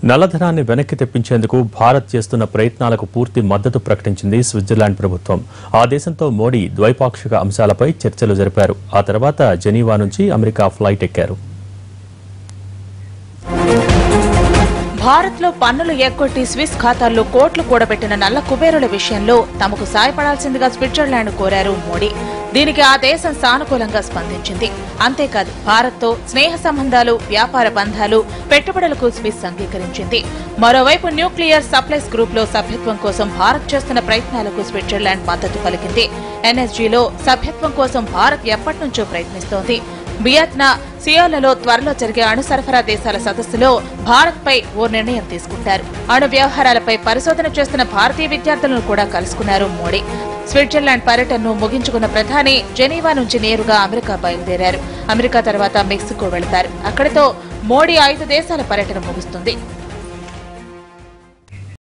నల్లధనాన్ని వెనక్కి తెప్పించేందుకు భారత్ చేస్తున్న ప్రయత్నాలకు పూర్తి మద్దతు ప్రకటించింది స్విట్జర్లాండ్ ప్రభుత్వం ఆ దేశంతో మోడీ ద్వైపాక్షిక అంశాలపై చర్చలు జరిపారు ఆ తర్వాత జెనీవా నుంచి అమెరికా ఫ్లైట్ ఎక్కారు భారత్ లో పన్నులు ఎగ్గొట్టి స్విస్ ఖాతాల్లో కోట్లు కూడబెట్టిన నల్ల కుబేరుల విషయంలో తమకు సాయపడాల్సిందిగా స్విట్జర్లాండ్ కోరారు మోడీ దీనికి ఆ దేశం సానుకూలంగా స్పందించింది అంతేకాదు భారత్ తో స్నేహ సంబంధాలు వ్యాపార బంధాలు పెట్టుబడులకు స్విస్ అంగీకరించింది మరోవైపు న్యూక్లియర్ సప్లైస్ గ్రూప్ లో సభ్యత్వం కోసం భారత్ చేస్తున్న ప్రయత్నాలకు స్విట్జర్లాండ్ మద్దతు పలికింది ఎన్ఎస్జీలో సభ్యత్వం కోసం భారత్ ఎప్పటి నుంచో ప్రయత్నిస్తోంది వియత్నా సియోలలో త్వరలో జరిగే అణు సరఫరా దేశాల సదస్సులో భారత్ పై ఓ నిర్ణయం తీసుకుంటారు అణు వ్యవహారాలపై పరిశోధన చేస్తున్న భారతీయ విద్యార్థులను కూడా కలుసుకున్నారు మోడీ స్విట్జర్లాండ్ పర్యటనను ముగించుకున్న ప్రధాని జెనీవా నుంచి నేరుగా అమెరికా బయలుదేరారు అమెరికా తర్వాత మెక్సికో వెళతారు అక్కడితో మోడీ ఐదు దేశాల పర్యటన ముగుస్తుంది